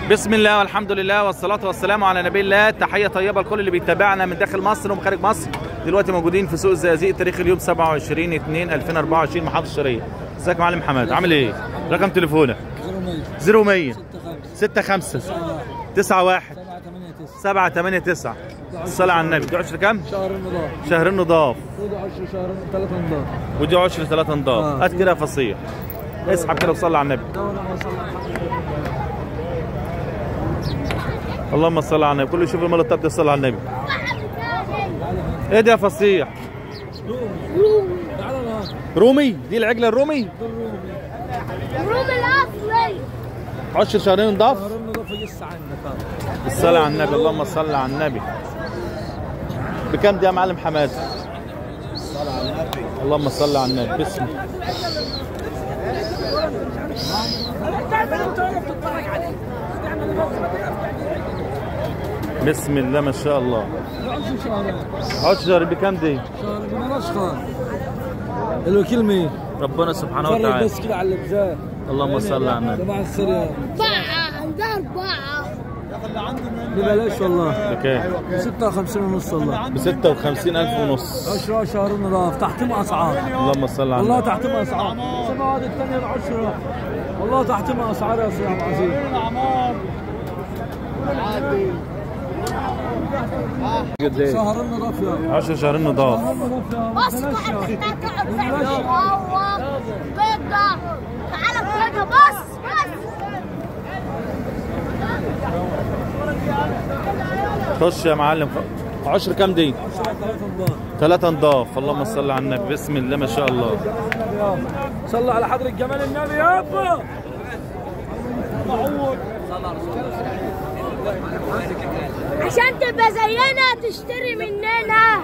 بسم الله والحمد لله والصلاة والسلام على نبي الله تحية طيبة لكل اللي بيتابعنا من داخل مصر ومن خارج مصر دلوقتي موجودين في سوق الزقازيق تاريخ اليوم 27 2 2024 محافظة الشرقية ازيك يا معلم حماد عامل ايه رقم تليفونك 0100 65 91 7 8 9 الصلاة على النبي دي عشر كام؟ شهر النضاف شهرين نضاف ودي 10 شهر ثلاثة نضاف ودي عشر ثلاثة نضاف آه. هات كده يا فصيح اسحب كده وصلي على النبي دولة ما صلى اللهم صل على النبي كله يشوف المال الطب ده يصلي على النبي ايه ده يا فصيح تعال الآن رومي دي العجله الرومي الروم الاصلي عشر شهرين نضاف شهر النضاف يقص عنك هذا الصلاة على النبي اللهم صل على النبي بكم دي يا معلم حماد اللهم صل على النبي بسم بسم الله ما شاء الله 10 شهرين عشر بكم دي شهر ببلاش خان الوكيل مين؟ ربنا سبحانه فرق وتعالى بس كده على الابزار اللهم صل على النبي تبع السريع أربعة عندها أربعة ببلاش والله بكام ب 56 ونص والله ب 56000 ونص 10 شهر النضاف تحتم اسعار اللهم صل على والله النبي تحتم اسعار سبعة هذه الثانية العشرة والله تحتم اسعار يا سيدي عبد العزيز قد ايه شهر النضاف يا 10 شهرين نضاف شهر النضاف يا بص ببلاش واحد يا محتاج هو بيضة تعالى بيضة بص بص خش يا معلم 10 كام دي؟ ثلاثة نضاف ثلاثة نضاف اللهم صل على النبي بسم الله ما شاء الله صلى على حضرة جمال النبي يابا عشان تبقى زينا تشتري مننا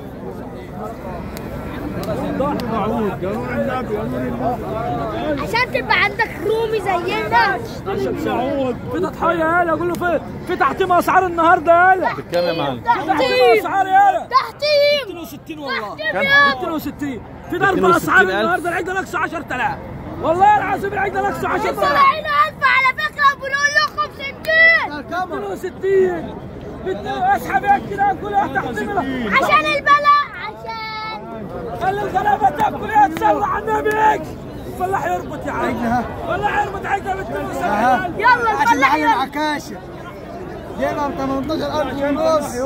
معود قانون النبي قانون النبي عشان تبقى عندك رومي زينا معود في تضحية يالا اقول له في في تحتيم اسعار النهارده يالا بكام يا معلم؟ تحتيم تحتيم اسعار يالا تحتيم 260 والله كم؟ 260 في ضرب 260 اسعار ألف. النهارده العيد ناقصه 10000 والله العظيم العيد ناقصه 10000 سبعين ألف على فكرة بنقول لكم ستين 260 بدي اسحب هيك كده اقول له تحتيم عشان البلاء عشان خلي الغلابه تاكل يا تصلى على النبي هيك فلاح يربط يا عينها فلاح يربط عينها ب 72000 يلا عشان نفلح معلم يلا عكاشة جيبها ب 18000 ونص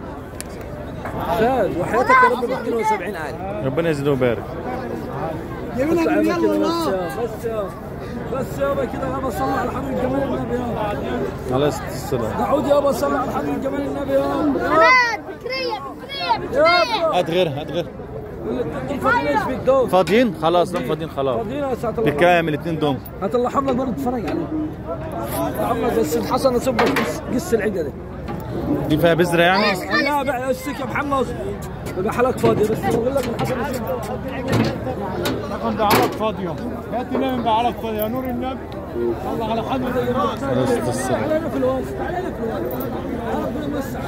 استاذ وحياتك يا رب ب 72000 ربنا يزيده ويبارك جيبنا بس بالريال كده بس والله يا بس يا بس يابا كده يابا صلى على حبيب جمال النبي يابا على السلام دعود يابا صلى على حبيب جمال النبي يابا حماد بكرية بكرية بكرية هات غيرها هات غيرها انتم فاضيين ايش فيك دوب فاضيين خلاص دول فاضيين خلاص فاضيين يا ساعة الله بكام الاثنين دول؟ هات الله حملك برضه تتفرج عليه عمك زي السيد حسن يصب قس قس العقده دي دي فيها بذره يعني؟ لا بقى السك يا محمد بقى حالك فاضي بس بقول لك من حسن يصب رقم بعرق فاضية هات نام بعرق فاضية يا نور النبي صلى على حضرة على السلام علينا في الوسط علينا في الوسط ربنا يمسع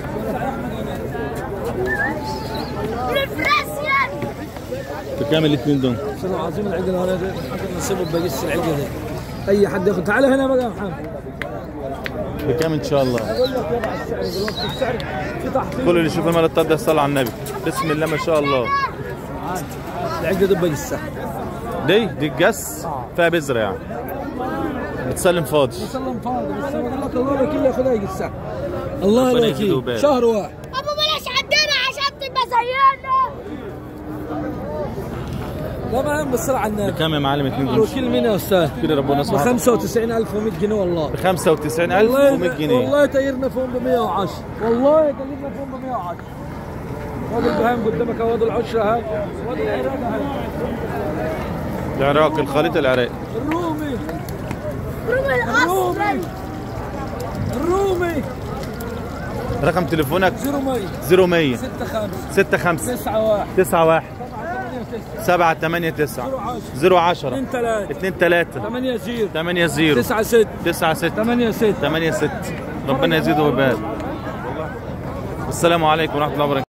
ريفريشن بكام الاثنين دول؟ والله العظيم العقل هذا دي حق نصيبه بقيس العقل دي اي حد ياخذ تعال هنا بقى يا محمد بكام ان شاء الله؟ اقول لك يا السعر دلوقتي السعر في تحت كل اللي يشوف المال الطب ده يصلي على النبي بسم الله ما شاء الله العقد دي بقيسها دي دي الجس فيها بذره يعني بتسلم فاضي سلم فاضي بس انا بقول لك الله الوكيل ياخذها يقيسها الله ربنا يزيده الوكيل ويبارك. شهر واحد ابو بلاش عندنا عشان تبقى زينا لا ما هم بالصلاة على النبي بكام يا معلم الاثنين دول؟ الوكيل مين يا استاذ؟ كده ربنا ب سبحانه 95100 جنيه والله ب 95100 جنيه والله تايرنا فيهم ب 110 والله تايرنا فيهم ب 110 وادي البهايم قدامك اهو وادي العشره هاي وادي العراق هاي العراق الخليط العراقي الرومي رومي الاصلي الرومي رقم تليفونك 0100 0100 65 65 91 91 7 8 9 010 2 3 2 3 8 0 8 0 9 6 9 6 8 6 8 6 ربنا يزيده ويبارك السلام عليكم ورحمه الله وبركاته